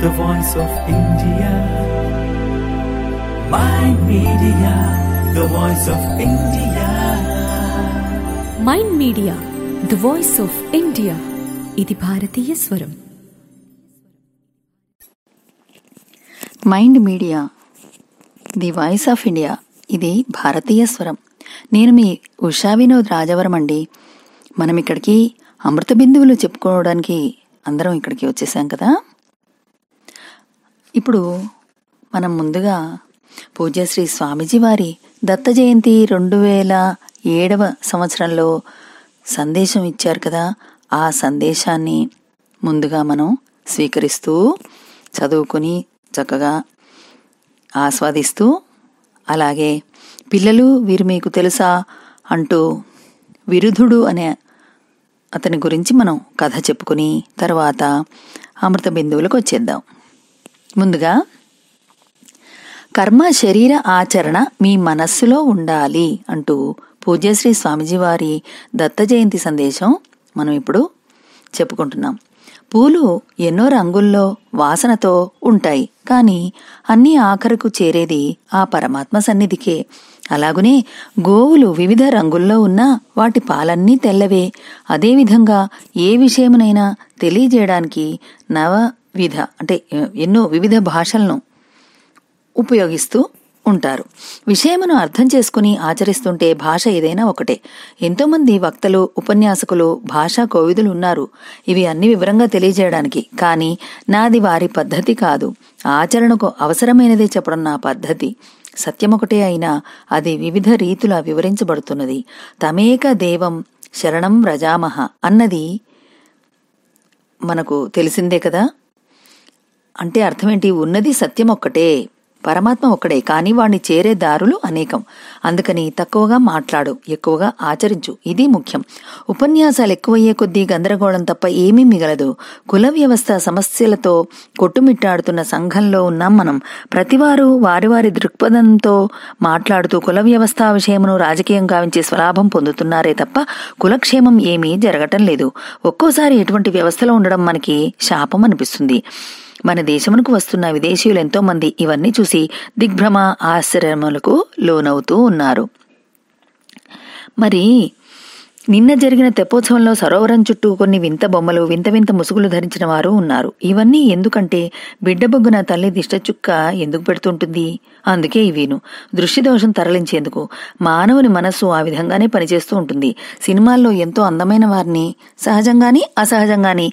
the voice of India. My media, the voice of India. Mind media the voice of India ఇది భారతీయ స్వరం mind media the voice of India ఇది భారతీయ స్వరం నేను మీ ఉషా వినోద్ రాజవరం అండి మనం ఇక్కడికి అమృత బిందువులు చెప్పుకోవడానికి అందరం ఇక్కడికి వచ్చేసాం కదా ఇప్పుడు మనం ముందుగా పూజ్యశ్రీ స్వామీజీ వారి దత్త జయంతి రెండు వేల ఏడవ సంవత్సరంలో సందేశం ఇచ్చారు కదా ఆ సందేశాన్ని ముందుగా మనం స్వీకరిస్తూ చదువుకొని చక్కగా ఆస్వాదిస్తూ అలాగే పిల్లలు వీరు మీకు తెలుసా అంటూ విరుధుడు అనే అతని గురించి మనం కథ చెప్పుకుని తర్వాత అమృత బిందువులకు వచ్చేద్దాం ముందుగా కర్మ శరీర ఆచరణ మీ మనస్సులో ఉండాలి అంటూ పూజ్యశ్రీ స్వామిజీ వారి దత్త జయంతి సందేశం మనం ఇప్పుడు చెప్పుకుంటున్నాం పూలు ఎన్నో రంగుల్లో వాసనతో ఉంటాయి కానీ అన్నీ ఆఖరుకు చేరేది ఆ పరమాత్మ సన్నిధికే అలాగునే గోవులు వివిధ రంగుల్లో ఉన్నా వాటి పాలన్నీ తెల్లవే అదేవిధంగా ఏ విషయమునైనా తెలియజేయడానికి నవవిధ అంటే ఎన్నో వివిధ భాషలను ఉపయోగిస్తూ ఉంటారు విషయమును అర్థం చేసుకుని ఆచరిస్తుంటే భాష ఏదైనా ఒకటే ఎంతోమంది వక్తలు ఉపన్యాసకులు భాషా కోవిదులు ఉన్నారు ఇవి అన్ని వివరంగా తెలియజేయడానికి కానీ నాది వారి పద్ధతి కాదు ఆచరణకు అవసరమైనదే చెప్పడం నా పద్ధతి సత్యమొకటే అయినా అది వివిధ రీతుల వివరించబడుతున్నది తమేక దేవం శరణం రజామహ అన్నది మనకు తెలిసిందే కదా అంటే అర్థమేంటి ఉన్నది సత్యం ఒక్కటే పరమాత్మ ఒక్కడే కానీ వాణ్ణి చేరే దారులు అనేకం అందుకని తక్కువగా మాట్లాడు ఎక్కువగా ఆచరించు ఇది ముఖ్యం ఉపన్యాసాలు ఎక్కువయ్యే కొద్దీ గందరగోళం తప్ప ఏమీ మిగలదు కుల వ్యవస్థ సమస్యలతో కొట్టుమిట్టాడుతున్న సంఘంలో ఉన్నాం మనం ప్రతివారు వారి వారి దృక్పథంతో మాట్లాడుతూ కుల వ్యవస్థ విషయమును రాజకీయం గావించే స్వలాభం పొందుతున్నారే తప్ప కులక్షేమం ఏమీ జరగటం లేదు ఒక్కోసారి ఎటువంటి వ్యవస్థలో ఉండడం మనకి శాపం అనిపిస్తుంది మన దేశమునకు వస్తున్న విదేశీయులు ఎంతో మంది ఇవన్నీ చూసి దిగ్భ్రమ ఆశ్చర్యములకు లోనవుతూ ఉన్నారు మరి నిన్న జరిగిన తెప్పోత్సవంలో సరోవరం చుట్టూ కొన్ని వింత బొమ్మలు వింత వింత ముసుగులు ధరించిన వారు ఉన్నారు ఇవన్నీ ఎందుకంటే బిడ్డ బొగ్గున తల్లి దిష్ట చుక్క ఎందుకు పెడుతుంటుంది అందుకే ఇవిను దృష్టి దోషం తరలించేందుకు మానవుని మనస్సు ఆ విధంగానే పనిచేస్తూ ఉంటుంది సినిమాల్లో ఎంతో అందమైన వారిని సహజంగాని అసహజంగాని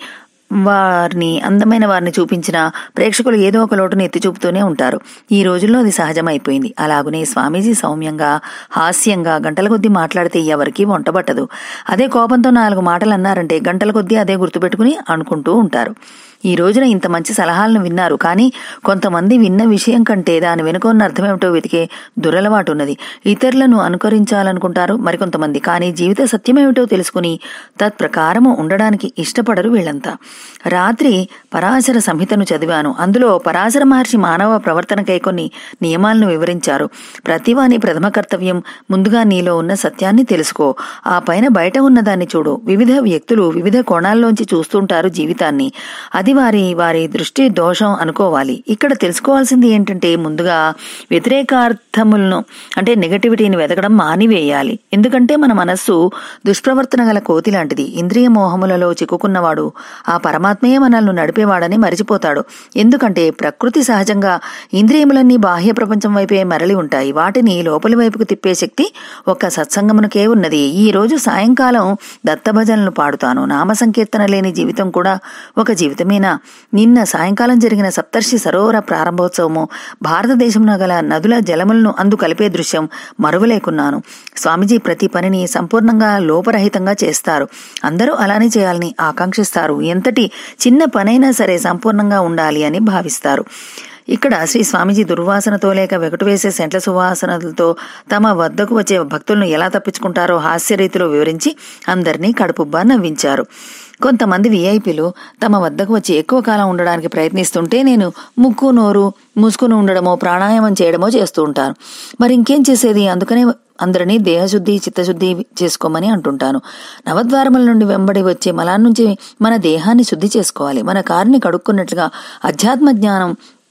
వారిని అందమైన వారిని చూపించిన ప్రేక్షకులు ఏదో ఒక లోటును ఎత్తి చూపుతూనే ఉంటారు ఈ రోజుల్లో అది సహజమైపోయింది అలాగునే స్వామీజీ సౌమ్యంగా హాస్యంగా గంటల కొద్దీ మాట్లాడితే ఎవరికీ వంటబట్టదు అదే కోపంతో నాలుగు మాటలు అన్నారంటే గంటల కొద్దీ అదే గుర్తుపెట్టుకుని అనుకుంటూ ఉంటారు ఈ రోజున ఇంత మంచి సలహాలను విన్నారు కానీ కొంతమంది విన్న విషయం కంటే దాని వెనుక ఉన్న అర్థమేమిటో వెతికే దురలవాటు ఉన్నది ఇతరులను అనుకరించాలనుకుంటారు మరికొంతమంది కానీ జీవిత సత్యమేమిటో తెలుసుకుని తత్ప్రకారము ఉండడానికి ఇష్టపడరు వీళ్ళంతా రాత్రి పరాశర సంహితను చదివాను అందులో పరాశర మహర్షి మానవ ప్రవర్తనకై కొన్ని నియమాలను వివరించారు ప్రతివాని ప్రథమ కర్తవ్యం ముందుగా నీలో ఉన్న సత్యాన్ని తెలుసుకో ఆ పైన బయట ఉన్నదాన్ని చూడు వివిధ వ్యక్తులు వివిధ కోణాల్లోంచి చూస్తుంటారు జీవితాన్ని అది వారి వారి దృష్టి దోషం అనుకోవాలి ఇక్కడ తెలుసుకోవాల్సింది ఏంటంటే ముందుగా వ్యతిరేకార్థములను అంటే నెగటివిటీని వెతకడం మానివేయాలి ఎందుకంటే మన మనస్సు దుష్ప్రవర్తన గల కోతి లాంటిది ఇంద్రియ మోహములలో చిక్కుకున్నవాడు ఆ పరమాత్మయే మనల్ని నడిపేవాడని మరిచిపోతాడు ఎందుకంటే ప్రకృతి సహజంగా ఇంద్రియములన్నీ బాహ్య ప్రపంచం వైపే మరలి ఉంటాయి వాటిని లోపలి వైపుకు తిప్పే శక్తి ఒక్క సత్సంగమునకే ఉన్నది ఈ రోజు సాయంకాలం దత్తభజనలు పాడుతాను నామ సంకీర్తన లేని జీవితం కూడా ఒక జీవితమేనా నిన్న సాయంకాలం జరిగిన సప్తర్షి సరోవర ప్రారంభోత్సవము భారతదేశంలో గల నదుల జలములను అందు కలిపే దృశ్యం మరువలేకున్నాను స్వామీజీ ప్రతి పనిని సంపూర్ణంగా లోపరహితంగా చేస్తారు అందరూ అలానే చేయాలని ఆకాంక్షిస్తారు ఎంతటి చిన్న పనైనా సరే సంపూర్ణంగా ఉండాలి అని భావిస్తారు ఇక్కడ శ్రీ స్వామీజీ దుర్వాసనతో లేక వెగటు వేసే సెంట్ల సువాసనలతో తమ వద్దకు వచ్చే భక్తులను ఎలా తప్పించుకుంటారో హాస్య రీతిలో వివరించి అందరినీ కడుపుబ్బా నవ్వించారు కొంతమంది విఐపీలు తమ వద్దకు వచ్చి ఎక్కువ కాలం ఉండడానికి ప్రయత్నిస్తుంటే నేను ముక్కు నోరు మూసుకుని ఉండడమో ప్రాణాయామం చేయడమో చేస్తూ ఉంటాను మరి ఇంకేం చేసేది అందుకనే అందరినీ దేహశుద్ధి చిత్తశుద్ధి చేసుకోమని అంటుంటాను నవద్వారముల నుండి వెంబడి వచ్చే మలాన్ నుంచి మన దేహాన్ని శుద్ధి చేసుకోవాలి మన కారుని కడుక్కున్నట్లుగా అధ్యాత్మ జ్ఞానం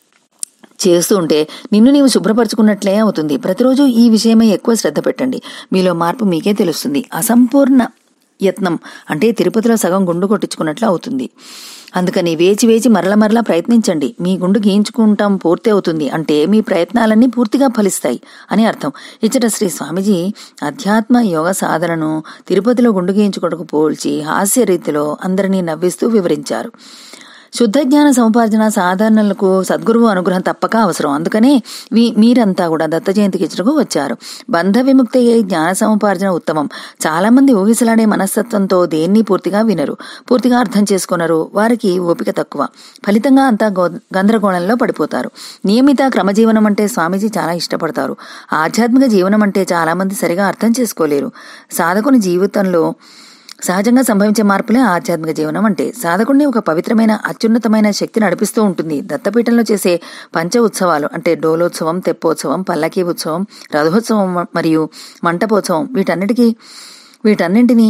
చేస్తూ ఉంటే నిన్ను నీవు శుభ్రపరచుకున్నట్లే అవుతుంది ప్రతిరోజు ఈ విషయమై ఎక్కువ శ్రద్ధ పెట్టండి మీలో మార్పు మీకే తెలుస్తుంది అసంపూర్ణ యత్నం అంటే తిరుపతిలో సగం గుండు కొట్టించుకున్నట్లు అవుతుంది అందుకని వేచి వేచి మరల మరలా ప్రయత్నించండి మీ గుండు గీయించుకుంటాం పూర్తి అవుతుంది అంటే మీ ప్రయత్నాలన్నీ పూర్తిగా ఫలిస్తాయి అని అర్థం ఇచ్చట శ్రీ స్వామీజీ అధ్యాత్మ యోగ సాధనను తిరుపతిలో గుండు గీయించుకోటకు పోల్చి హాస్య రీతిలో అందరినీ నవ్విస్తూ వివరించారు శుద్ధ జ్ఞాన సముపార్జన సాధారణలకు సద్గురువు అనుగ్రహం తప్పక అవసరం అందుకనే మీ మీరంతా కూడా దత్త జయంతికి ఇచ్చటకు వచ్చారు బంధ విముక్తి అయ్యే జ్ఞాన సముపార్జన ఉత్తమం చాలా మంది ఊగిసలాడే మనస్తత్వంతో దేన్ని పూర్తిగా వినరు పూర్తిగా అర్థం చేసుకున్నారు వారికి ఓపిక తక్కువ ఫలితంగా అంతా గో- గందరగోళంలో పడిపోతారు నియమిత క్రమజీవనం అంటే స్వామీజీ చాలా ఇష్టపడతారు ఆధ్యాత్మిక జీవనం అంటే చాలా మంది సరిగా అర్థం చేసుకోలేరు సాధకుని జీవితంలో సహజంగా సంభవించే మార్పులే ఆధ్యాత్మిక జీవనం అంటే సాధకుడిని ఒక పవిత్రమైన అత్యున్నతమైన శక్తి నడిపిస్తూ ఉంటుంది దత్తపీఠంలో చేసే పంచ ఉత్సవాలు అంటే డోలోత్సవం తెప్పోత్సవం పల్లకీ ఉత్సవం రథోత్సవం మరియు మంటపోత్సవం వీటన్నిటికీ వీటన్నింటినీ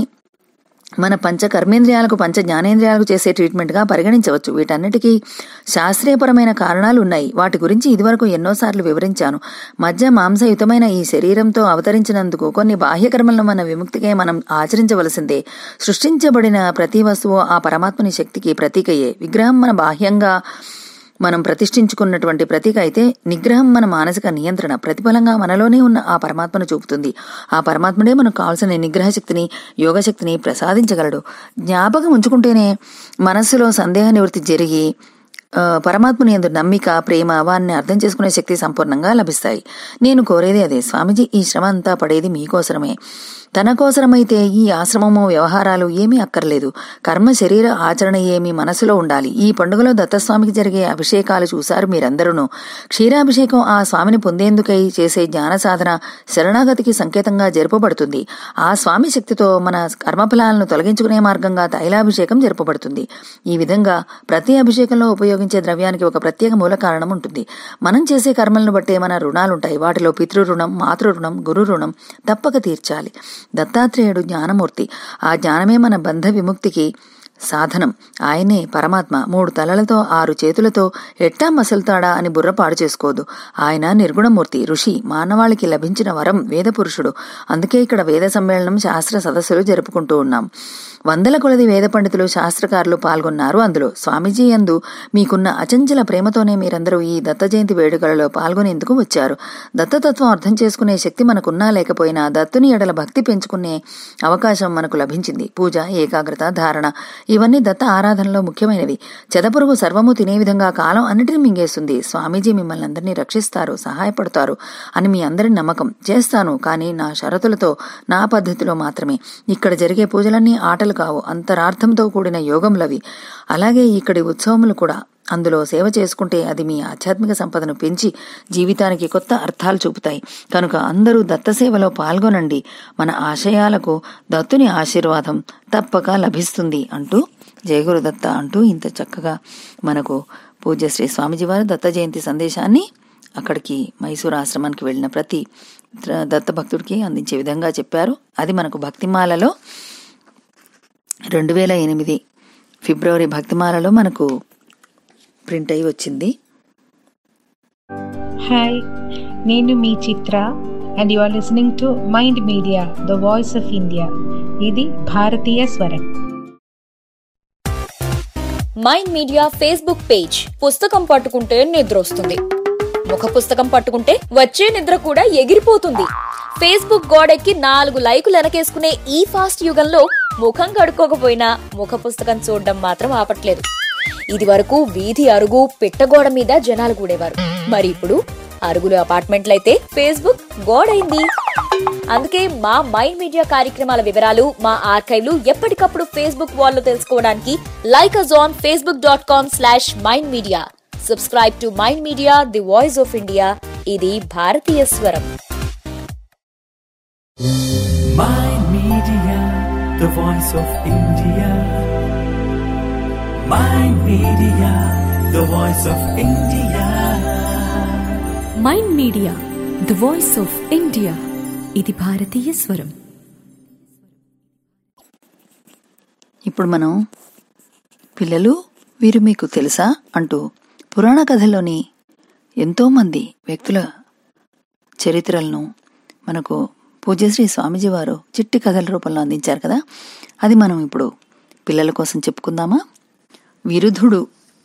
మన పంచ కర్మేంద్రియాలకు పంచ జ్ఞానేంద్రియాలకు చేసే ట్రీట్మెంట్ గా పరిగణించవచ్చు వీటన్నిటికీ శాస్త్రీయపరమైన కారణాలు ఉన్నాయి వాటి గురించి ఇదివరకు ఎన్నోసార్లు వివరించాను మధ్య మాంసయుతమైన ఈ శరీరంతో అవతరించినందుకు కొన్ని బాహ్య కర్మలను మన విముక్తికే మనం ఆచరించవలసిందే సృష్టించబడిన ప్రతి వస్తువు ఆ పరమాత్మని శక్తికి ప్రతీకయే విగ్రహం మన బాహ్యంగా మనం ప్రతిష్ఠించుకున్నటువంటి ప్రతీక అయితే నిగ్రహం మన మానసిక నియంత్రణ ప్రతిఫలంగా మనలోనే ఉన్న ఆ పరమాత్మను చూపుతుంది ఆ పరమాత్ముడే మనకు కావాల్సిన నిగ్రహ శక్తిని యోగ శక్తిని ప్రసాదించగలడు జ్ఞాపకం ఉంచుకుంటేనే మనస్సులో సందేహ నివృత్తి జరిగి ఆ, పరమాత్మని ఎందు నమ్మిక ప్రేమ వారిని అర్థం చేసుకునే శక్తి సంపూర్ణంగా లభిస్తాయి నేను కోరేది అదే స్వామీజీ ఈ శ్రమ అంతా పడేది మీకోసరమే తన కోసరమైతే ఈ ఆశ్రమము వ్యవహారాలు ఏమీ అక్కర్లేదు కర్మ శరీర ఆచరణ ఏమి మనసులో ఉండాలి ఈ పండుగలో దత్తస్వామికి జరిగే అభిషేకాలు చూశారు మీరందరూ క్షీరాభిషేకం ఆ స్వామిని పొందేందుకై చేసే జ్ఞాన సాధన శరణాగతికి సంకేతంగా జరుపబడుతుంది ఆ స్వామి శక్తితో మన కర్మఫలాలను తొలగించుకునే మార్గంగా తైలాభిషేకం జరుపబడుతుంది ఈ విధంగా ప్రతి అభిషేకంలో ఉపయోగించే ద్రవ్యానికి ఒక ప్రత్యేక మూల కారణం ఉంటుంది మనం చేసే కర్మలను బట్టే మన రుణాలుంటాయి వాటిలో పితృ రుణం మాతృ రుణం గురు రుణం తప్పక తీర్చాలి దత్తాత్రేయుడు జ్ఞానమూర్తి ఆ జ్ఞానమే మన బంధ విముక్తికి సాధనం ఆయనే పరమాత్మ మూడు తలలతో ఆరు చేతులతో ఎట్టా మసలుతాడా అని బుర్ర పాడు చేసుకోదు ఆయన నిర్గుణమూర్తి ఋషి మానవాళికి లభించిన వరం వేద పురుషుడు అందుకే ఇక్కడ వేద సమ్మేళనం శాస్త్ర సదస్సులు జరుపుకుంటూ ఉన్నాం వందల కొలది వేద పండితులు శాస్త్రకారులు పాల్గొన్నారు అందులో స్వామీజీ యందు మీకున్న అచంచల ప్రేమతోనే మీరందరూ ఈ దత్త జయంతి వేడుకలలో పాల్గొనేందుకు వచ్చారు దత్తతత్వం అర్థం చేసుకునే శక్తి మనకున్నా లేకపోయినా దత్తుని ఎడల భక్తి పెంచుకునే అవకాశం మనకు లభించింది పూజ ఏకాగ్రత ధారణ ఇవన్నీ దత్త ఆరాధనలో ముఖ్యమైనవి చెదపురుగు సర్వము తినే విధంగా కాలం అన్నిటిని మింగేస్తుంది స్వామీజీ మిమ్మల్ని అందరినీ రక్షిస్తారు సహాయపడతారు అని మీ అందరి నమ్మకం చేస్తాను కానీ నా షరతులతో నా పద్ధతిలో మాత్రమే ఇక్కడ జరిగే పూజలన్నీ ఆటలు కావు అంతరార్థంతో కూడిన యోగములవి అలాగే ఇక్కడి ఉత్సవములు కూడా అందులో సేవ చేసుకుంటే అది మీ ఆధ్యాత్మిక సంపదను పెంచి జీవితానికి కొత్త అర్థాలు చూపుతాయి కనుక అందరూ దత్త సేవలో పాల్గొనండి మన ఆశయాలకు దత్తుని ఆశీర్వాదం తప్పక లభిస్తుంది అంటూ జయగురు దత్త అంటూ ఇంత చక్కగా మనకు పూజ్య శ్రీ స్వామిజీ వారు దత్త జయంతి సందేశాన్ని అక్కడికి మైసూరు ఆశ్రమానికి వెళ్ళిన ప్రతి ద- దత్త భక్తుడికి అందించే విధంగా చెప్పారు అది మనకు భక్తిమాలలో రెండు వేల ఎనిమిది ఫిబ్రవరి భక్తిమాలలో మనకు ప్రింట్ అయి వచ్చింది హాయ్ నేను మీ Chitra and you are listening to mind media the voice of India ఇది భారతీయ స్వరం మైండ్ మీడియా ఫేస్బుక్ పేజ్ పుస్తకం పట్టుకుంటే నిద్ర వస్తుంది ముఖ పుస్తకం పట్టుకుంటే వచ్చే నిద్ర కూడా ఎగిరిపోతుంది ఫేస్బుక్ గోడెక్కి నాలుగు లైకులు వెనకేసుకునే ఈ ఫాస్ట్ యుగంలో ముఖం కడుక్కోకపోయినా ముఖ పుస్తకం చూడడం మాత్రం ఆపట్లేదు ఇది వరకు వీధి అరుగు పిట్టగోడ మీద జనాలు కూడేవారు మరి ఇప్పుడు అరుగులు అపార్ట్మెంట్లయితే ఫేస్బుక్ గోడైంది అందుకే మా మైండ్ మీడియా కార్యక్రమాల వివరాలు మా ఆర్కైవ్లు ఎప్పటికప్పుడు ఫేస్బుక్ వాల్లో తెలుసుకోవడానికి like us on Facebook dot com slash mind media subscribe to mind media the voice of India ఇది భారతీయ స్వరం Mind Media, the voice of India. Mind Media, the voice of India. Mind media the voice of India ఇది భారతీయ స్వరం ఇప్పుడు మనం పిల్లలు వీరు మీకు తెలుసా అంటూ పురాణ కథల్లోని ఎంతోమంది వ్యక్తుల చరిత్రలను మనకు పూజ్యశ్రీ స్వామీజీ వారు చిట్టి కథల రూపంలో అందించారు కదా అది మనం ఇప్పుడు పిల్లల కోసం చెప్పుకుందామా విరుధుడు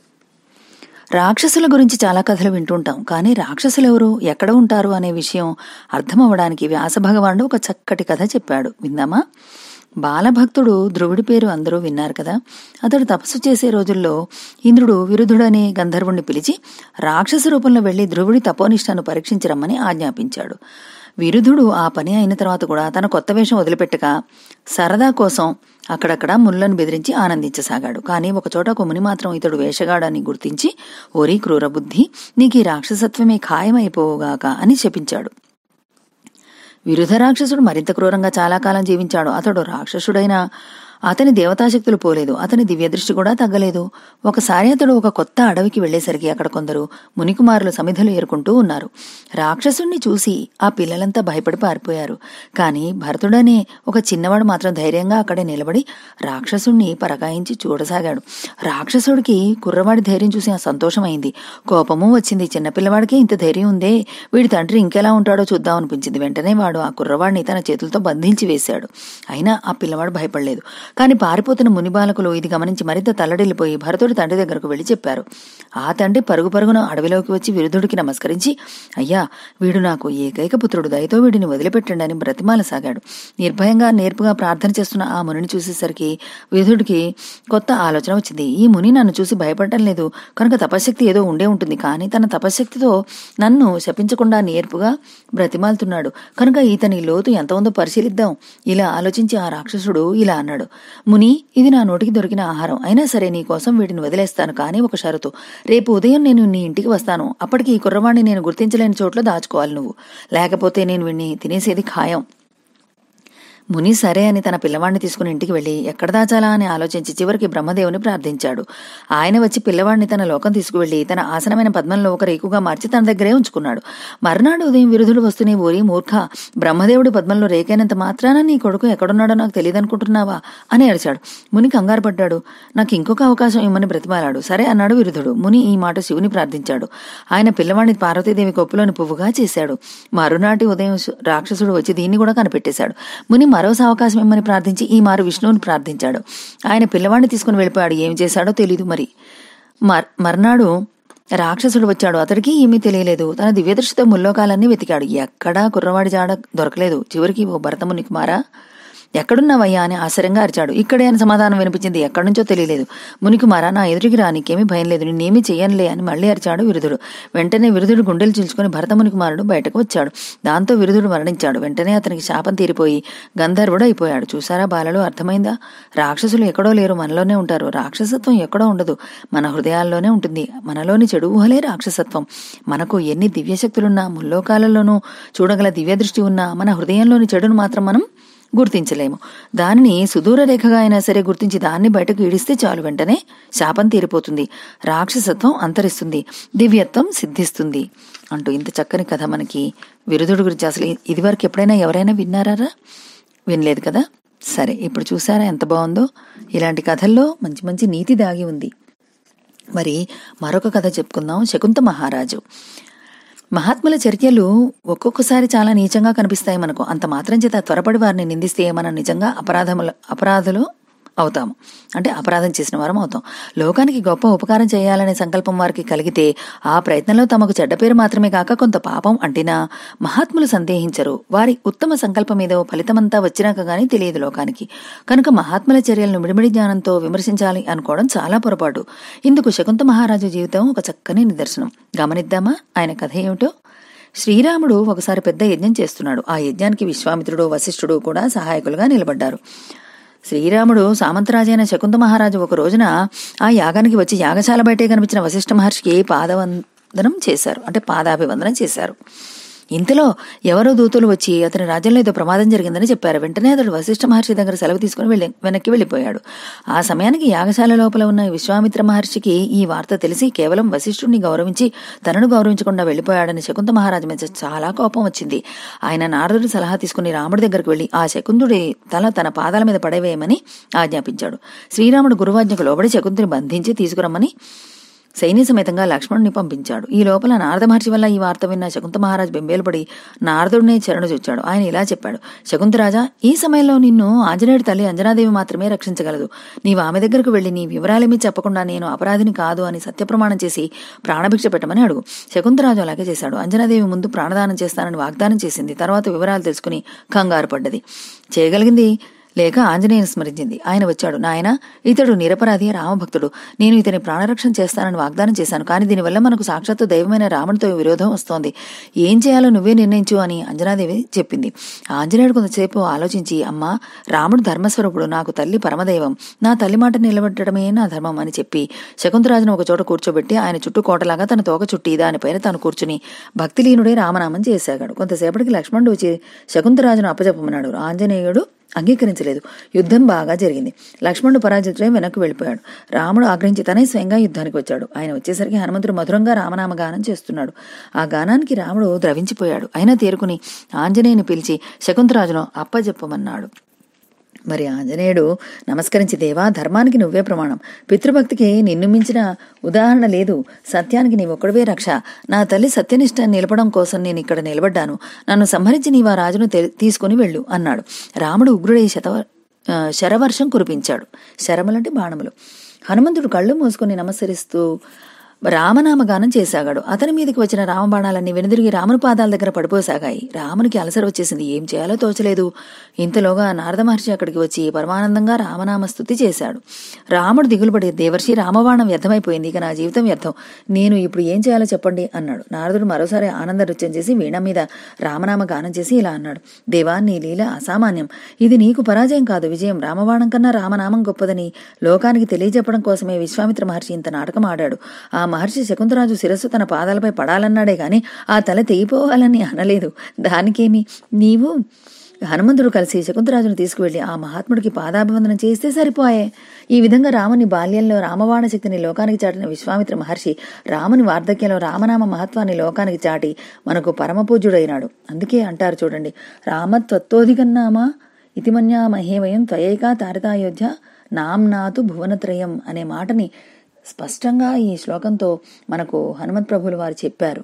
రాక్షసుల గురించి చాలా కథలు వింటుంటాం కానీ రాక్షసులు ఎవరు ఎక్కడ ఉంటారు అనే విషయం అర్థం అవ్వడానికి వ్యాస భగవానుడు ఒక చక్కటి కథ చెప్పాడు విందామా బాలభక్తుడు ధ్రువుడి పేరు అందరూ విన్నారు కదా అతడు తపస్సు చేసే రోజుల్లో ఇంద్రుడు విరుధుడనే గంధర్వుణ్ణి పిలిచి రాక్షస రూపంలో వెళ్లి ధ్రువుడి తపోనిష్టను పరీక్షించరమ్మని ఆజ్ఞాపించాడు విరుధుడు ఆ పని అయిన తర్వాత కూడా తన కొత్త వేషం వదిలిపెట్టక సరదా కోసం అక్కడక్కడ ముళ్ళను బెదిరించి ఆనందించసాగాడు కానీ ఒకచోట ఒక ముని మాత్రం ఇతడు వేషగాడని గుర్తించి ఓరి క్రూరబుద్ధి నీకు ఈ రాక్షసత్వమే ఖాయమైపోవుగాక అని శపించాడు విరుధ రాక్షసుడు మరింత క్రూరంగా చాలా కాలం జీవించాడు అతడు రాక్షసుడైన అతని దేవతాశక్తులు పోలేదు అతని దివ్యదృష్టి కూడా తగ్గలేదు ఒకసారి అతడు ఒక కొత్త అడవికి వెళ్లేసరికి అక్కడ కొందరు మునికుమారులు సమిధలు ఏరుకుంటూ ఉన్నారు రాక్షసుణ్ణి చూసి ఆ పిల్లలంతా భయపడి పారిపోయారు కాని భరతుడనే ఒక చిన్నవాడు మాత్రం ధైర్యంగా అక్కడే నిలబడి రాక్షసుణ్ణి పరకాయించి చూడసాగాడు రాక్షసుడికి కుర్రవాడి ధైర్యం చూసి ఆ సంతోషమైంది కోపము వచ్చింది చిన్నపిల్లవాడికి ఇంత ధైర్యం ఉందే వీడి తండ్రి ఇంకెలా ఉంటాడో చూద్దాం అనిపించింది వెంటనే వాడు ఆ కుర్రవాడిని తన చేతులతో బంధించి వేశాడు అయినా ఆ పిల్లవాడు భయపడలేదు కాని పారిపోతున్న మునిబాలకులు ఇది గమనించి మరింత తల్లడిల్లిపోయి భరతుడి తండ్రి దగ్గరకు వెళ్లి చెప్పారు ఆ తండ్రి పరుగు పరుగున అడవిలోకి వచ్చి విరుధుడికి నమస్కరించి అయ్యా వీడు నాకు ఏకైక పుత్రుడు దయతో వీడిని వదిలిపెట్టండి అని బ్రతిమాల సాగాడు నిర్భయంగా నేర్పుగా ప్రార్థన చేస్తున్న ఆ మునిని చూసేసరికి విరుధుడికి కొత్త ఆలోచన వచ్చింది ఈ ముని నన్ను చూసి భయపడటం లేదు కనుక తపశక్తి ఏదో ఉండే ఉంటుంది కానీ తన తపశక్తితో నన్ను శపించకుండా నేర్పుగా బ్రతిమాలుతున్నాడు కనుక ఇతని లోతు ఎంత ఉందో పరిశీలిద్దాం ఇలా ఆలోచించి ఆ రాక్షసుడు ఇలా అన్నాడు ముని ఇది నా నోటికి దొరికిన ఆహారం అయినా సరే నీ కోసం వీటిని వదిలేస్తాను కానీ ఒక షరతు రేపు ఉదయం నేను నీ ఇంటికి వస్తాను అప్పటికి ఈ కుర్రవాణ్ణి నేను గుర్తించలేని చోట్ల దాచుకోవాలి నువ్వు లేకపోతే నేను వీడిని తినేసేది ఖాయం ముని సరే అని తన పిల్లవాడిని తీసుకుని ఇంటికి వెళ్లి ఎక్కడ దాచాలా అని ఆలోచించి చివరికి బ్రహ్మదేవుని ప్రార్థించాడు ఆయన వచ్చి పిల్లవాడిని తన లోకం తీసుకువెళ్లి తన ఆసనమైన పద్మంలో ఒక రేకుగా మార్చి తన దగ్గరే ఉంచుకున్నాడు మర్నాడు ఉదయం విరుధుడు వస్తూనే ఓరి మూర్ఖ బ్రహ్మదేవుడి పద్మంలో రేకైనంత మాత్రాన నీ కొడుకు ఎక్కడున్నాడో నాకు తెలియదనుకుంటున్నావా అని అరిచాడు ముని కంగారు పడ్డాడు నాకు ఇంకొక అవకాశం ఇమ్మని బ్రతిమాలాడు సరే అన్నాడు విరుధుడు ముని ఈ మాట శివుని ప్రార్థించాడు ఆయన పిల్లవాడిని పార్వతీదేవి కొప్పులోని పువ్వుగా చేశాడు మరునాటి ఉదయం సు- రాక్షసుడు వచ్చి దీన్ని కూడా కనిపెట్టేశాడు ముని మరోస అవకాశం ఇమ్మని ప్రార్థించి ఈ మారు విష్ణువుని ప్రార్థించాడు ఆయన పిల్లవాడిని తీసుకుని వెళ్ళిపోయాడు ఏం చేశాడో తెలీదు మరి మర్ మర్నాడు రాక్షసుడు వచ్చాడు అతడికి ఏమీ తెలియలేదు తన దివ్యదృష్టితో ముల్లోకాలన్నీ వెతికాడు ఎక్కడా కుర్రవాడి జాడ దొరకలేదు చివరికి ఓ భరతముని కుమారా ఎక్కడున్నావయ్యా అని ఆశ్చర్యంగా అరిచాడు ఇక్కడే అని సమాధానం వినిపించింది ఎక్కడి నుంచో తెలియలేదు మునికుమారా నా ఎదురికి రా నీకేమీ భయం లేదు నిన్నేమీ చెయ్యనులే అని మళ్ళీ అరిచాడు విరుధుడు వెంటనే విరుధుడు గుండెలు చీల్చుకుని భరతముని కుమారుడు బయటకు వచ్చాడు దాంతో విరుధుడు మరణించాడు వెంటనే అతనికి శాపం తీరిపోయి గంధర్వుడు అయిపోయాడు చూసారా బాలలు అర్థమైందా రాక్షసులు ఎక్కడో లేరు మనలోనే ఉంటారు రాక్షసత్వం ఎక్కడో ఉండదు మన హృదయాల్లోనే ఉంటుంది మనలోని చెడు ఊహలే రాక్షసత్వం మనకు ఎన్ని దివ్యశక్తులున్నా ముల్లోకాలలోనూ చూడగల దివ్య దృష్టి ఉన్నా మన హృదయంలోని చెడును మాత్రం మనం గుర్తించలేము దానిని సుదూర రేఖగా అయినా సరే గుర్తించి దాన్ని బయటకు ఈడిస్తే చాలు వెంటనే శాపం తీరిపోతుంది రాక్షసత్వం అంతరిస్తుంది దివ్యత్వం సిద్ధిస్తుంది అంటూ ఇంత చక్కని కథ మనకి విరుధుడు గురించి అసలు ఇదివరకు ఎప్పుడైనా ఎవరైనా విన్నారా వినలేదు కదా సరే ఇప్పుడు చూసారా ఎంత బాగుందో ఇలాంటి కథల్లో మంచి మంచి నీతి దాగి ఉంది మరి మరొక కథ చెప్పుకుందాం శకుంత మహారాజు మహాత్ముల చర్యలు ఒక్కొక్కసారి చాలా నీచంగా కనిపిస్తాయి మనకు అంత మాత్రం చేత త్వరపడి వారిని నిందిస్తే మనం నిజంగా అపరాధముల అపరాధులు అవుతాము అంటే అపరాధం చేసిన వారం అవుతాం లోకానికి గొప్ప ఉపకారం చేయాలనే సంకల్పం వారికి కలిగితే ఆ ప్రయత్నంలో తమకు చెడ్డ పేరు మాత్రమే కాక కొంత పాపం అంటినా మహాత్ములు సందేహించరు వారి ఉత్తమ సంకల్పం ఏదో ఫలితమంతా వచ్చినాక గానీ తెలియదు లోకానికి కనుక మహాత్ముల చర్యలను మిడిమిడి జ్ఞానంతో విమర్శించాలి అనుకోవడం చాలా పొరపాటు ఇందుకు శకుంత మహారాజు జీవితం ఒక చక్కని నిదర్శనం గమనిద్దామా ఆయన కథ ఏమిటో శ్రీరాముడు ఒకసారి పెద్ద యజ్ఞం చేస్తున్నాడు ఆ యజ్ఞానికి విశ్వామిత్రుడు వశిష్ఠుడు కూడా సహాయకులుగా నిలబడ్డారు శ్రీరాముడు సామంతరాజైన శకుంత మహారాజు ఒక రోజున ఆ యాగానికి వచ్చి యాగశాల బయటే కనిపించిన వశిష్ఠ మహర్షికి పాదవందనం చేశారు అంటే పాదాభివందనం చేశారు ఇంతలో ఎవరో దూతలు వచ్చి అతని రాజ్యంలో ఏదో ప్రమాదం జరిగిందని చెప్పారు వెంటనే అతడు వశిష్ఠ మహర్షి దగ్గర సెలవు తీసుకుని వెళ్ళి వెనక్కి వెళ్ళిపోయాడు ఆ సమయానికి యాగశాల లోపల ఉన్న విశ్వామిత్ర మహర్షికి ఈ వార్త తెలిసి కేవలం వశిష్ఠుడిని గౌరవించి తనను గౌరవించకుండా వెళ్ళిపోయాడని శకుంత మహారాజు మీద చాలా కోపం వచ్చింది ఆయన నారదుడి సలహా తీసుకుని రాముడి దగ్గరకు వెళ్లి ఆ శకుంతుడి తల తన పాదాల మీద పడవేయమని ఆజ్ఞాపించాడు శ్రీరాముడు గురువాజ్ఞకు లోబడి శకుంతుని బంధించి తీసుకురమ్మని సైన్య సమేతంగా లక్ష్మణుని పంపించాడు ఈ లోపల నారద మహర్షి వల్ల ఈ వార్త విన్న శకుంత మహారాజ్ బెంబేలుపడి నారదుడినే చరణు చూచాడు ఆయన ఇలా చెప్పాడు శకుంతరాజా ఈ సమయంలో నిన్ను ఆంజనేయుడి తల్లి అంజనాదేవి మాత్రమే రక్షించగలదు నీవు ఆమె దగ్గరకు వెళ్లి నీ వివరాలేమీ చెప్పకుండా నేను అపరాధిని కాదు అని సత్యప్రమాణం చేసి ప్రాణభిక్ష పెట్టమని అడుగు శకుంతరాజు అలాగే చేశాడు అంజనాదేవి ముందు ప్రాణదానం చేస్తానని వాగ్దానం చేసింది తర్వాత వివరాలు తెలుసుకుని కంగారు పడ్డది చేయగలిగింది లేక ఆంజనేయుని స్మరించింది ఆయన వచ్చాడు నాయన ఇతడు నిరపరాధి రామభక్తుడు నేను ఇతని ప్రాణరక్షణ చేస్తానని వాగ్దానం చేశాను కానీ దీనివల్ల మనకు సాక్షాత్తు దైవమైన రామునితో విరోధం వస్తోంది ఏం చేయాలో నువ్వే నిర్ణయించు అని అంజనాదేవి చెప్పింది ఆంజనేయుడు కొంతసేపు ఆలోచించి అమ్మా రాముడు ధర్మస్వరూపుడు నాకు తల్లి పరమదైవం నా తల్లి మాట నిలబెట్టడమే నా ధర్మం అని చెప్పి శకుంతరాజును ఒక చోట కూర్చోబెట్టి ఆయన చుట్టూ కోటలాగా తన తోక చుట్టి దానిపైన తాను కూర్చుని భక్తిలీనుడే రామనామం చేశాడు కొంతసేపటికి లక్ష్మణుడు వచ్చి శకుంతరాజును అప్పచెప్పమన్నాడు ఆంజనేయుడు అంగీకరించలేదు యుద్ధం బాగా జరిగింది లక్ష్మణుడు పరాజితుడై వెనక్కి వెళ్ళిపోయాడు రాముడు ఆగ్రహించి తనే స్వయంగా యుద్ధానికి వచ్చాడు ఆయన వచ్చేసరికి హనుమంతుడు మధురంగా రామనామ గానం చేస్తున్నాడు ఆ గానానికి రాముడు ద్రవించిపోయాడు అయినా తేరుకుని ఆంజనేయుని పిలిచి శకుంతరాజును అప్పజెప్పమన్నాడు మరి ఆంజనేయుడు నమస్కరించి దేవా ధర్మానికి నువ్వే ప్రమాణం పితృభక్తికి నిన్ను మించిన ఉదాహరణ లేదు సత్యానికి నీవొక్కడవే రక్ష నా తల్లి సత్యనిష్ట నిలపడం కోసం నేను ఇక్కడ నిలబడ్డాను నన్ను సంహరించి నీవా రాజును తె- తీసుకుని వెళ్ళు అన్నాడు రాముడు ఉగ్రుడై శతవ ఆ, శరవర్షం కురిపించాడు శరములంటే బాణములు హనుమంతుడు కళ్ళు మూసుకుని నమస్కరిస్తూ రామనామగానం చేసాగాడు అతని మీదకి వచ్చిన రామబాణాలన్నీ వెనుదిరిగి రాముని పాదాల దగ్గర పడిపోసాగాయి రామునికి అలసర వచ్చేసింది ఏం చేయాలో తోచలేదు ఇంతలోగా నారద మహర్షి అక్కడికి వచ్చి పరమానందంగా రామనామ స్తుతి చేశాడు రాముడు దిగులుపడి దేవర్షి రామబాణం వ్యర్థమైపోయింది ఇక నా జీవితం వ్యర్థం నేను ఇప్పుడు ఏం చేయాలో చెప్పండి అన్నాడు నారదుడు మరోసారి ఆనంద నృత్యం చేసి వీణ మీద రామనామ గానం చేసి ఇలా అన్నాడు దేవా నీ లీల అసామాన్యం ఇది నీకు పరాజయం కాదు విజయం రామబాణం కన్నా రామనామం గొప్పదని లోకానికి తెలియజెప్పడం కోసమే విశ్వామిత్ర మహర్షి ఇంత నాటకం ఆడాడు ఆ మహర్షి శకుంతరాజు శిరస్సు తన పాదాలపై పడాలన్నాడే గాని ఆ తల తెగిపోవాలని అనలేదు దానికేమి నీవు హనుమంతుడు కలిసి శకుంతరాజును తీసుకువెళ్లి ఆ మహాత్ముడికి పాదాభివందనం చేస్తే సరిపోయే ఈ విధంగా రాముని బాల్యంలో రామబాణ శక్తిని లోకానికి చాటిన విశ్వామిత్ర మహర్షి రాముని వార్ధక్యంలో రామనామ మహత్వాన్ని లోకానికి చాటి మనకు పరమపూజ్యుడైనాడు అందుకే అంటారు చూడండి రామత్వత్తోధికన్నామా ఇతిమన్యా మహేవయం త్వయేకా తారతాయోధ్య నాంనాతు భువనత్రయం అనే మాటని స్పష్టంగా ఈ శ్లోకంతో మనకు హనుమత్ ప్రభులు వారు చెప్పారు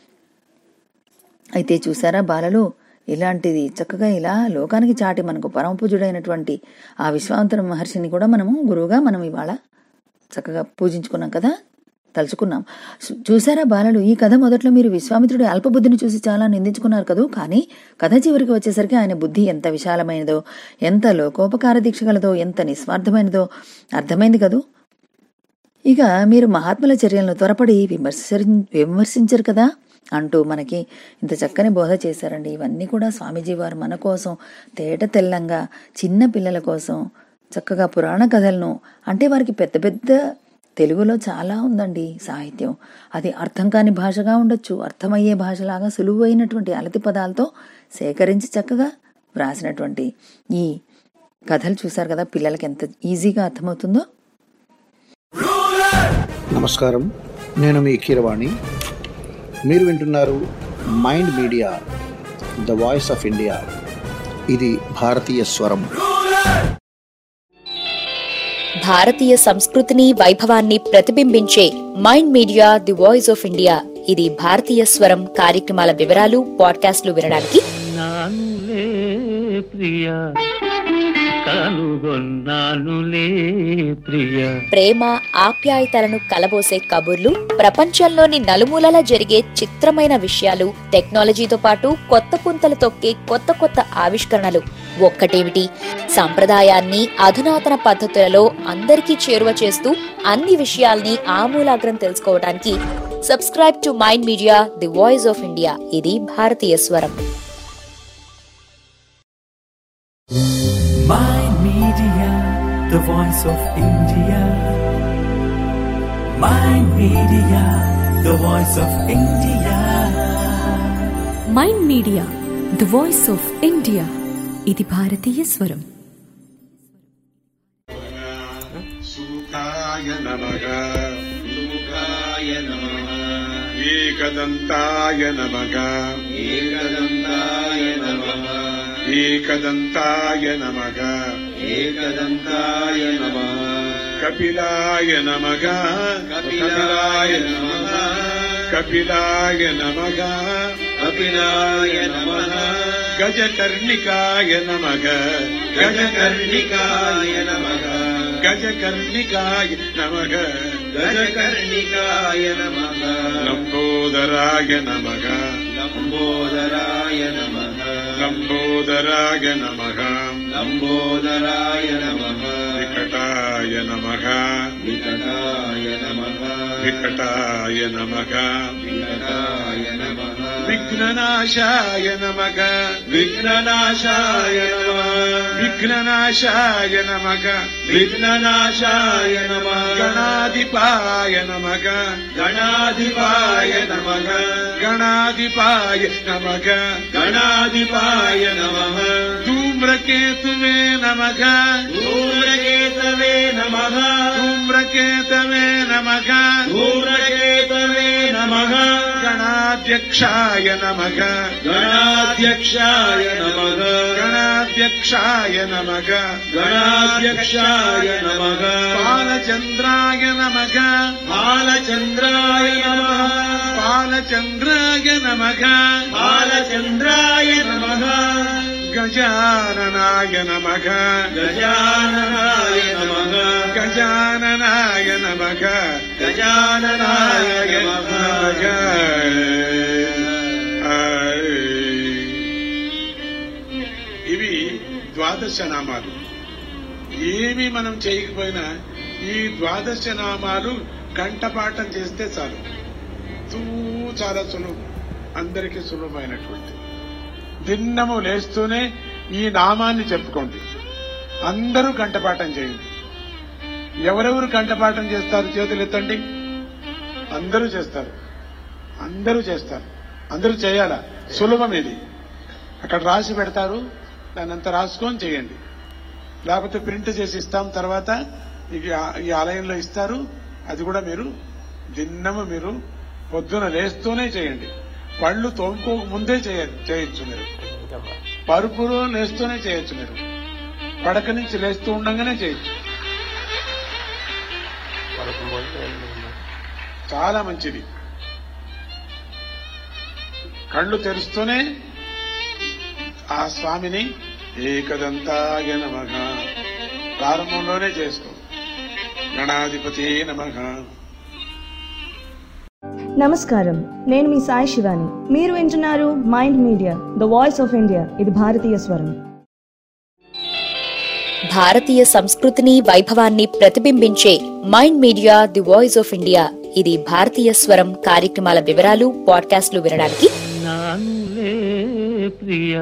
అయితే చూసారా బాలలు ఇలాంటిది చక్కగా ఇలా లోకానికి చాటి మనకు పరమపూజుడైనటువంటి ఆ విశ్వాంతర మహర్షిని కూడా మనము గురువుగా మనం ఇవాళ చక్కగా పూజించుకున్నాం కదా తలుచుకున్నాం చూ- చూసారా బాలలు ఈ కథ మొదట్లో మీరు విశ్వామిత్రుడి అల్పబుద్ధిని చూసి చాలా నిందించుకున్నారు కదూ కానీ కథ చివరికి వచ్చేసరికి ఆయన బుద్ధి ఎంత విశాలమైనదో ఎంత లోకోపకార దీక్ష గలదో ఎంత నిస్వార్థమైనదో అర్థమైంది కదూ ఇక మీరు మహాత్ముల చర్యలను త్వరపడి విమర్శ విమర్శించరు కదా అంటూ మనకి ఇంత చక్కని బోధ చేశారండి ఇవన్నీ కూడా స్వామీజీ వారు మన కోసం తేట తెల్లంగా చిన్న పిల్లల కోసం చక్కగా పురాణ కథలను అంటే వారికి పెద్ద పెద్ద తెలుగులో చాలా ఉందండి సాహిత్యం అది అర్థం కాని భాషగా ఉండొచ్చు అర్థమయ్యే భాషలాగా సులువైనటువంటి అలతి పదాలతో సేకరించి చక్కగా వ్రాసినటువంటి ఈ కథలు చూశారు కదా పిల్లలకి ఎంత ఈజీగా అర్థమవుతుందో నమస్కారం నేను మీ కీరవాణి మీరు వింటున్నారు mind media the voice of India ఇది భారతీయ స్వరం భారతీయ సంస్కృతిని వైభవాన్ని ప్రతిబింబించే mind media the voice of India ఇది భారతీయ స్వరం కార్యక్రమాల వివరాలు పాడ్కాస్ట్లు వినడానికి నానులే ప్రియ కనుగొన్నానులే ప్రియ ప్రేమ ఆప్యాయతలను కలబోసే కబుర్లు ప్రపంచంలోని నలుమూలలా జరిగే చిత్రమైన విషయాలు టెక్నాలజీతో పాటు కొత్త పుంతలు తొక్కే కొత్త కొత్త ఆవిష్కరణలు ఒక్కటేమిటి సంప్రదాయాన్ని అధునాతన పద్ధతులలో అందరికీ చేరువ చేస్తూ అన్ని విషయాల్ని ఆమూలాగ్రం తెలుసుకోవడానికి subscribe to mind media the voice of India ఇది భారతీయ స్వరం Mind Media, the voice of India. Mind Media, the voice of India. Mind media the voice of India ఇది భారతీయ స్వరం సూతాయ నమః సూతాయ నమః ఏకదంతాయ నమః ఏకదంతాయ నమః ఏకదంతాయ నమః ఏకదంతాయ నమః కపిలాయ నమః కపిలాయ నమః కపిలాయ నమః కపిలాయ నమః గజకర్ణికాయ నమః గజకర్ణికాయ నమః గజకర్ణికాయ నమః గజకర్ణికాయ నమః లంబోదరాయ నమః లంబోదరాయ నమః లంబోదరాయ నమః లంబోదరాయ నమః వికటాయ నమః వికటాయ నమః వికటాయ నమః వికటాయ నమః విఘ్ననాశాయ నమః విఘ్ననాశాయ నమః విఘ్ననాశాయ నమః విఘ్ననాశాయ నమః గణాధిపాయ నమః గణాధిపాయ నమః గణాధిపాయ నమః గణాధిపాయ నమః ధూమ్రకేతువే నమః ధూమ్రకేతవే నమః ధూమ్రకేతవే నమః ధూమ్రకేతవే నమః గణాధ్యక్షాయ నమః గణాధ్యక్షాయ నమః గణాధ్యక్షాయ నమః గణాధ్యక్షాయ నమః బాలచంద్రాయ నమః బాలచంద్రాయ నమః బాలచంద్రాయ నమః బాలచంద్రాయ నమః గజాననాయ నమః గజాననాయ నమః గజాననాయ నమః గజాననాయ నమః ఇవి ద్వాదశ నామాలు ఏమి మనం చేయకపోయినా ఈ ద్వాదశ నామాలు కంఠపాఠం చేస్తే చాలు తూ చాలా సులువు అందరికీ సులభమైనటువంటి దిన్నము లేస్తూనే ఈ నామాన్ని చెప్పుకోండి అందరూ కంఠపాఠం చేయండి ఎవరెవరు కంఠపాఠం చేస్తారు చేతులు ఎత్తండి అందరూ చేస్తారు అందరూ చేస్తారు అందరూ చేయాలా సులభం ఇది అక్కడ రాసి పెడతారు దాన్ని అంతా రాసుకొని చేయండి లేకపోతే ప్రింట్ చేసి ఇస్తాం తర్వాత ఇది ఆ- ఈ ఆలయంలో ఇస్తారు అది కూడా మీరు దిన్నము మీరు పొద్దున లేస్తూనే చేయండి పళ్ళు తోముకోక ముందే చేయ- చేయొచ్చు మీరు పరుపులో లేస్తూనే చేయొచ్చు మీరు పడక నుంచి లేస్తూ ఉండగానే చేయొచ్చు చాలా మంచిది కళ్ళు తెరుస్తూనే ఆ స్వామిని ఏకదంతాయ నమః ప్రారంభంలోనే చేసుకో గణాధిపతి నమః నమస్కారం నేను మీ సాయి శివాని మీరు వింటున్నారు mind media the voice of India ఇది భారతీయ స్వరం భారతీయ సంస్కృతిని వైభవాన్ని ప్రతిబింబించే mind media the voice of India ఇది భారతీయ స్వరం కార్యక్రమాల వివరాలు పాడ్కాస్ట్లు వినడానికి నానులే ప్రియ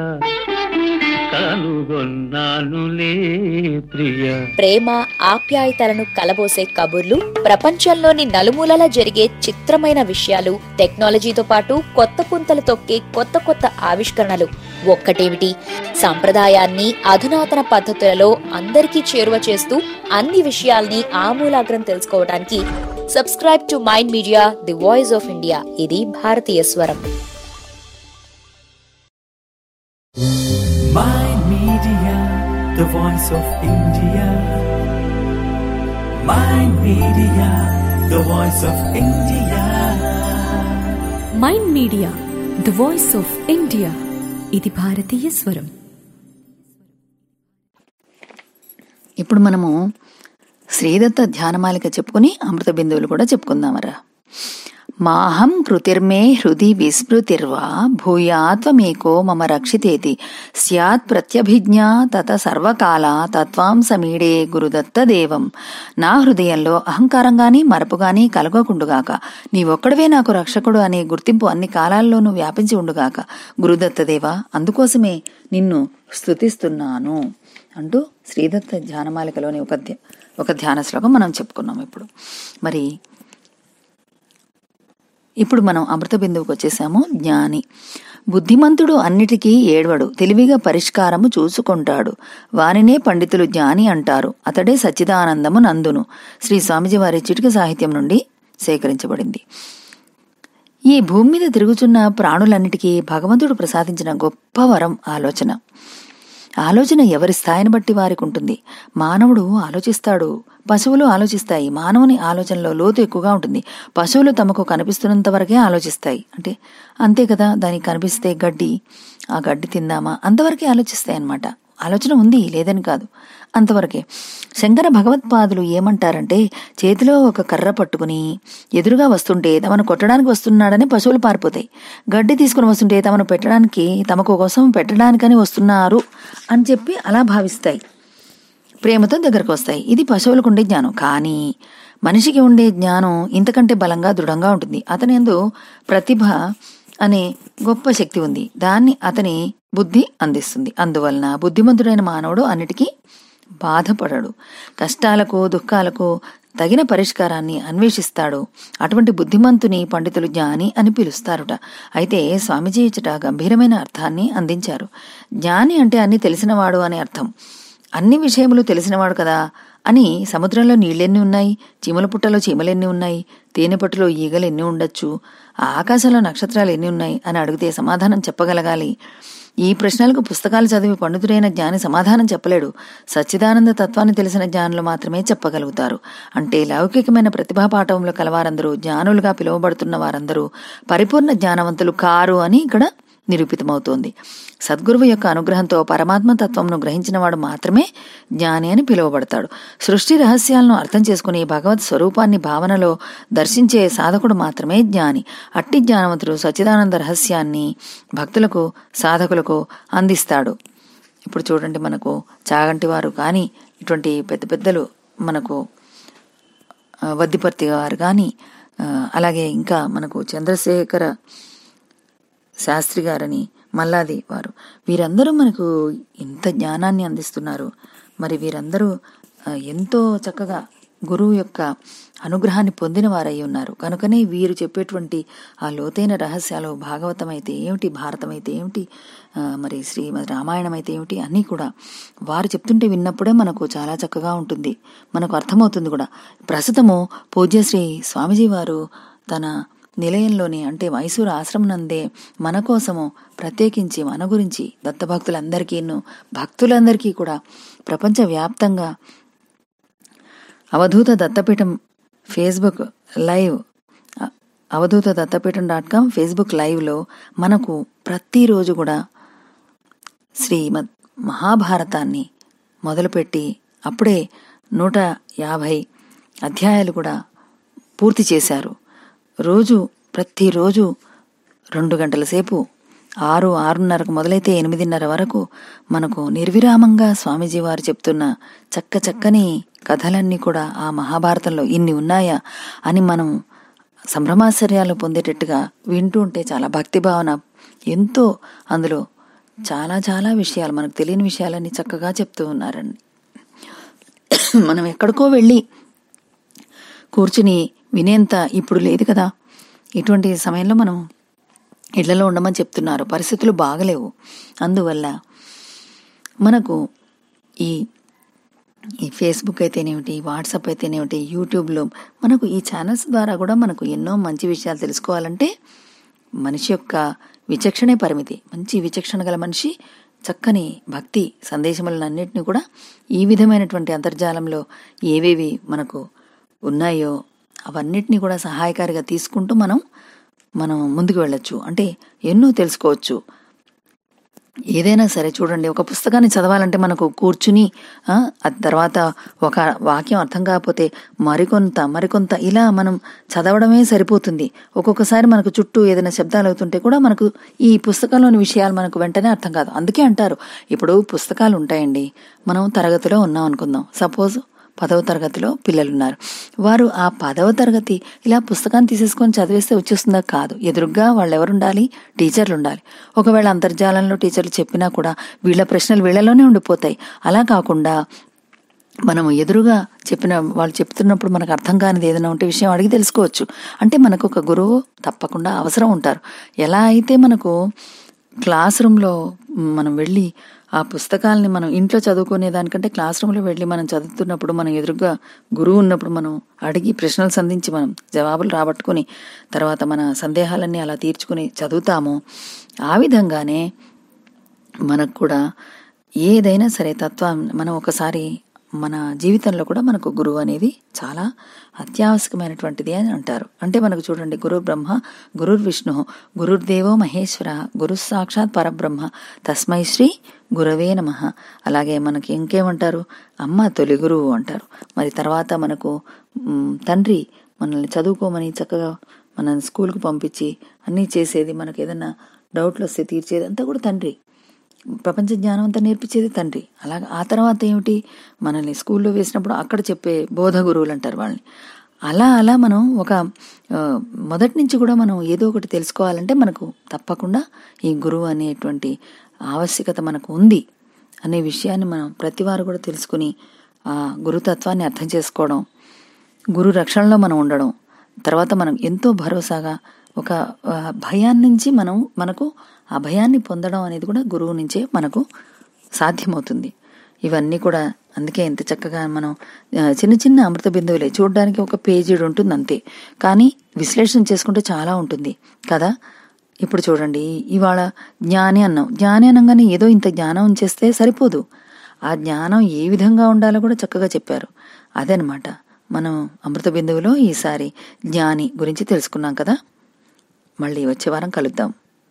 కనుగొన్నానులే ప్రియ ప్రేమ ఆప్యాయతలను కలబోసే కబుర్లు ప్రపంచంలోని నలుమూలల జరిగే చిత్రమైన విషయాలు టెక్నాలజీతో పాటు కొత్త పుంతలు తొక్కే కొత్త కొత్త ఆవిష్కరణలు ఒక్కటేమిటి సంప్రదాయాన్ని అధునాతన పద్ధతులలో అందరికీ చేరువ చేస్తూ అన్ని విషయాల్ని ఆమూలాగ్రం తెలుసుకోవడానికి subscribe to mind media the voice of India ఇది భారతీయ స్వరం Mind Media, the voice of India. Mind Media, the voice of India. Mind media the voice of India ఇది భారతీయ స్వరం ఇప్పుడు మనము శ్రీదత్త ధ్యానమాలిక చెప్పుకుని అమృత బిందువులు కూడా చెప్పుకుందామరా మాహం కృతిర్మే హృది విస్మృతిర్వా భూయాత్వమేకో మమ రక్షితేతి స్యాత్ ప్రత్యభిజ్ఞా తత సర్వకాల తత్వాం సమీడే గురుదత్త దేవం నా హృదయంలో అహంకారం గాని మరపు గాని కలగకుండుగాక నీవొక్కడవే నాకు రక్షకుడు అనే గుర్తింపు అన్ని కాలాల్లోనూ వ్యాపించి ఉండుగాక గురుదత్త దేవా అందుకోసమే నిన్ను స్తుతిస్తున్నాను అంటూ శ్రీదత్త ధ్యానమాలికలోని ఒక ధ్య- ఒక ధ్యాన శ్లోకం మనం చెప్పుకున్నాం ఇప్పుడు మరి ఇప్పుడు మనం అమృత బిందువుకి వచ్చేసాము జ్ఞాని బుద్ధిమంతుడు అన్నిటికీ ఏడవడు తెలివిగా పరిష్కారము చూసుకుంటాడు వానినే పండితులు జ్ఞాని అంటారు అతడే సచ్చిదానందము నందును శ్రీ స్వామిజీ వారి చిటిక సాహిత్యం నుండి సేకరించబడింది ఈ భూమి మీద తిరుగుచున్న ప్రాణులన్నిటికీ భగవంతుడు ప్రసాదించిన గొప్ప వరం ఆలోచన ఆలోచన ఎవరి స్థాయిని బట్టి వారికి ఉంటుంది మానవుడు ఆలోచిస్తాడు పశువులు ఆలోచిస్తాయి మానవుని ఆలోచనలో లోతు ఎక్కువగా ఉంటుంది పశువులు తమకు కనిపిస్తున్నంత వరకే ఆలోచిస్తాయి అంటే అంతే కదా దానికి కనిపిస్తే గడ్డి ఆ గడ్డి తిందామా అంతవరకే ఆలోచిస్తాయి అన్నమాట ఆలోచన ఉంది లేదని కాదు అంతవరకే శంకర భగవత్పాదులు ఏమంటారంటే చేతిలో ఒక కర్ర పట్టుకుని ఎదురుగా వస్తుంటే తమను కొట్టడానికి వస్తున్నాడని పశువులు పారిపోతాయి గడ్డి తీసుకుని వస్తుంటే తమను పెట్టడానికి తమకు కోసం పెట్టడానికని వస్తున్నారు అని చెప్పి అలా భావిస్తాయి ప్రేమతో దగ్గరకు వస్తాయి ఇది పశువులకు ఉండే జ్ఞానం కానీ మనిషికి ఉండే జ్ఞానం ఇంతకంటే బలంగా దృఢంగా ఉంటుంది అతని ఎందు ప్రతిభ అనే గొప్ప శక్తి ఉంది దాన్ని అతని బుద్ధి అందిస్తుంది అందువలన బుద్ధిమంతుడైన మానవుడు అన్నిటికీ బాధపడడు కష్టాలకు దుఃఖాలకు తగిన పరిష్కారాన్ని అన్వేషిస్తాడు అటువంటి బుద్ధిమంతుని పండితులు జ్ఞాని అని పిలుస్తారుట అయితే స్వామిజీ ఇచ్చట గంభీరమైన అర్థాన్ని అందించారు జ్ఞాని అంటే అన్ని తెలిసినవాడు అనే అర్థం అన్ని విషయములు తెలిసినవాడు కదా అని సముద్రంలో నీళ్ళెన్ని ఉన్నాయి చీమల పుట్టలో చీమలెన్ని ఉన్నాయి తేనె పట్టులో ఈగలు ఎన్ని ఉండొచ్చు ఆ ఆకాశంలో నక్షత్రాలు ఎన్ని ఉన్నాయి అని అడిగితే సమాధానం చెప్పగలగాలి ఈ ప్రశ్నలకు పుస్తకాలు చదివి పండితుడైన జ్ఞాని సమాధానం చెప్పలేడు సచ్చిదానంద తత్వాన్ని తెలిసిన జ్ఞానులు మాత్రమే చెప్పగలుగుతారు అంటే లౌకికమైన ప్రతిభా పాఠంలో కలవారందరూ జ్ఞానులుగా పిలువబడుతున్న వారందరూ పరిపూర్ణ జ్ఞానవంతులు కారు అని ఇక్కడ నిరూపితమవుతోంది సద్గురువు యొక్క అనుగ్రహంతో పరమాత్మ తత్వంను గ్రహించినవాడు మాత్రమే జ్ఞాని అని పిలువబడతాడు సృష్టి రహస్యాలను అర్థం చేసుకుని భగవత్ స్వరూపాన్ని భావనలో దర్శించే సాధకుడు మాత్రమే జ్ఞాని అట్టి జ్ఞానవంతుడు సచ్చిదానంద రహస్యాన్ని భక్తులకు సాధకులకు అందిస్తాడు ఇప్పుడు చూడండి మనకు చాగంటి వారు కానీ ఇటువంటి పెద్ద పెద్దలు మనకు ఆ, వద్దిపర్తి గారు కానీ ఆ, అలాగే ఇంకా మనకు చంద్రశేఖర శాస్త్రి గారని మల్లాది వారు వీరందరూ మనకు ఇంత జ్ఞానాన్ని అందిస్తున్నారు మరి వీరందరూ ఆ, ఎంతో చక్కగా గురువు యొక్క అనుగ్రహాన్ని పొందిన వారై ఉన్నారు కనుకనే వీరు చెప్పేటువంటి ఆ లోతైన రహస్యాలు భాగవతం అయితే ఏమిటి భారతం అయితే ఏమిటి ఆ, మరి శ్రీమద్ రామాయణం అయితే ఏమిటి అన్నీ కూడా వారు చెప్తుంటే విన్నప్పుడే మనకు చాలా చక్కగా ఉంటుంది మనకు అర్థమవుతుంది కూడా ప్రస్తుతము పూజ్యశ్రీ స్వామిజీ వారు తన నిలయంలోని అంటే మైసూరు ఆశ్రమం నందే మన కోసము ప్రత్యేకించి మన గురించి దత్తభక్తులందరికీ భక్తులందరికీ కూడా ప్రపంచవ్యాప్తంగా అవధూత దత్తపీఠం ఫేస్బుక్ లైవ్ అ- అవధూత దత్తపీఠం డాట్ కామ్ ఫేస్బుక్ లైవ్లో మనకు ప్రతిరోజు కూడా శ్రీమద్ మహాభారతాన్ని మొదలుపెట్టి అప్పుడే నూట యాభై అధ్యాయాలు కూడా పూర్తి చేశారు రోజు ప్రతిరోజు రెండు గంటల సేపు ఆరు ఆరున్నరకు మొదలైతే ఎనిమిదిన్నర వరకు మనకు నిర్విరామంగా స్వామీజీ వారు చెప్తున్న చక్క చక్కని కథలన్నీ కూడా ఆ మహాభారతంలో ఇన్ని ఉన్నాయా అని మనం సంభ్రమాశ్చర్యాలు పొందేటట్టుగా వింటూ ఉంటే చాలా భక్తి భావన ఎంతో అందులో చాలా చాలా విషయాలు మనకు తెలియని విషయాలన్నీ చక్కగా చెప్తూ ఉన్నారండి మనం ఎక్కడికో వెళ్ళి కూర్చుని వినేంత ఇప్పుడు లేదు కదా ఇటువంటి సమయంలో మనం ఇళ్లలో ఉండమని చెప్తున్నారు పరిస్థితులు బాగలేవు అందువల్ల మనకు ఈ ఈ ఫేస్బుక్ అయితేనేమిటి వాట్సాప్ అయితేనేమిటి యూట్యూబ్లో మనకు ఈ ఛానల్స్ ద్వారా కూడా మనకు ఎన్నో మంచి విషయాలు తెలుసుకోవాలంటే మనిషి యొక్క విచక్షణే పరిమితి మంచి విచక్షణ గల మనిషి చక్కని భక్తి సందేశములన్నింటినీ కూడా ఈ విధమైనటువంటి అంతర్జాలంలో ఏవేవి మనకు ఉన్నాయో అవన్నిటినీ కూడా సహాయకారిగా తీసుకుంటూ మనం మనం ముందుకు వెళ్ళొచ్చు అంటే ఎన్నో తెలుసుకోవచ్చు ఏదైనా సరే చూడండి ఒక పుస్తకాన్ని చదవాలంటే మనకు కూర్చుని ఆ ఆ తర్వాత ఒక వాక్యం అర్థం కాకపోతే మరికొంత మరికొంత ఇలా మనం చదవడమే సరిపోతుంది ఒక్కొక్కసారి మనకు చుట్టూ ఏదైనా శబ్దాలు అవుతుంటే కూడా మనకు ఈ పుస్తకంలోని విషయాలు మనకు వెంటనే అర్థం కాదు అందుకే అంటారు ఇప్పుడు పుస్తకాలు ఉంటాయండి మనం తరగతిలో ఉన్నాం అనుకుందాం సపోజ్ పదవ తరగతిలో పిల్లలున్నారు వారు ఆ పదవ తరగతి ఇలా పుస్తకాన్ని తీసేసుకొని చదివేస్తే వచ్చేస్తుందా కాదు ఎదురుగ్గా వాళ్ళు ఎవరుండాలి టీచర్లు ఉండాలి ఒకవేళ అంతర్జాలంలో టీచర్లు చెప్పినా కూడా వీళ్ళ ప్రశ్నలు వీళ్ళలోనే ఉండిపోతాయి అలా కాకుండా మనం ఎదురుగా చెప్పిన వాళ్ళు చెప్తున్నప్పుడు మనకు అర్థం కానిది ఏదైనా ఉంటే విషయం అడిగి తెలుసుకోవచ్చు అంటే మనకు ఒక గురువు తప్పకుండా అవసరం ఉంటారు ఎలా అయితే మనకు క్లాస్ రూమ్లో మనం వెళ్ళి ఆ పుస్తకాలని మనం ఇంట్లో చదువుకునే దానికంటే క్లాస్ రూమ్లో వెళ్ళి మనం చదువుతున్నప్పుడు మనం ఎదురుగా గురువు ఉన్నప్పుడు మనం అడిగి ప్రశ్నలు సంధించి మనం జవాబులు రాబట్టుకుని తర్వాత మన సందేహాలన్నీ అలా తీర్చుకుని చదువుతాము ఆ విధంగానే మనకు కూడా ఏదైనా సరే తత్వం మనం ఒకసారి మన జీవితంలో కూడా మనకు గురువు అనేది చాలా అత్యావశ్యకమైనటువంటిది అని అంటారు అంటే మనకు చూడండి గురు బ్రహ్మ గురుర్ విష్ణు గురుర్దేవో మహేశ్వర గురు సాక్షాత్ పరబ్రహ్మ తస్మై శ్రీ గురవే నమ అలాగే మనకి ఇంకేమంటారు అమ్మ తొలి గురువు అంటారు మరి తర్వాత మనకు మ్, తండ్రి మనల్ని చదువుకోమని చక్కగా మన స్కూల్కి పంపించి అన్నీ చేసేది మనకు ఏదైనా డౌట్లు వస్తే తీర్చేది అంతా కూడా తండ్రి ప్రపంచ జ్ఞానం అంతా నేర్పించేది తండ్రి అలాగే ఆ తర్వాత ఏమిటి మనల్ని స్కూల్లో వేసినప్పుడు అక్కడ చెప్పే బోధ గురువులు అంటారు వాళ్ళని అలా అలా మనం ఒక ఆ, మొదటి నుంచి కూడా మనం ఏదో ఒకటి తెలుసుకోవాలంటే మనకు తప్పకుండా ఈ గురువు అనేటువంటి ఆవశ్యకత మనకు ఉంది అనే విషయాన్ని మనం ప్రతివారు కూడా తెలుసుకుని ఆ గురుతత్వాన్ని అర్థం చేసుకోవడం గురు రక్షణలో మనం ఉండడం తర్వాత మనం ఎంతో భరోసాగా ఒక ఆ, భయాన్ని నుంచి మనం మనకు ఆ భయాన్ని పొందడం అనేది కూడా గురువు నుంచే మనకు సాధ్యమవుతుంది ఇవన్నీ కూడా అందుకే ఎంత చక్కగా మనం ఆ, చిన్న చిన్న అమృత బిందువులే చూడడానికి ఒక పేజీడ్ ఉంటుంది అంతే కానీ విశ్లేషణ చేసుకుంటే చాలా ఉంటుంది కదా ఇప్పుడు చూడండి ఇవాళ జ్ఞాని అన్నాం జ్ఞాని అనగానే ఏదో ఇంత జ్ఞానం చేస్తే సరిపోదు ఆ జ్ఞానం ఏ విధంగా ఉండాలో కూడా చక్కగా చెప్పారు అదనమాట మనం అమృత బిందువులో ఈసారి జ్ఞాని గురించి తెలుసుకున్నాం కదా మళ్ళీ వచ్చే వారం కలుద్దాం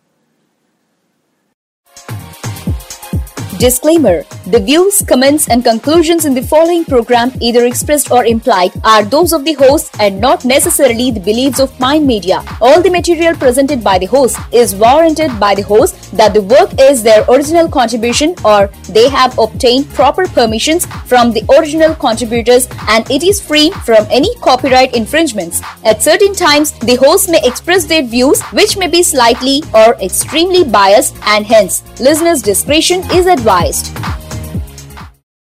Disclaimer The views, comments, and conclusions in the following program, either expressed or implied, are those of the host and not necessarily the beliefs of Mind Media. All the material presented by the host is warranted by the host that the work is their original contribution or they have obtained proper permissions from the original contributors and it is free from any copyright infringements. At certain times, the host may express their views which may be slightly or extremely biased and hence listeners' discretion is advised.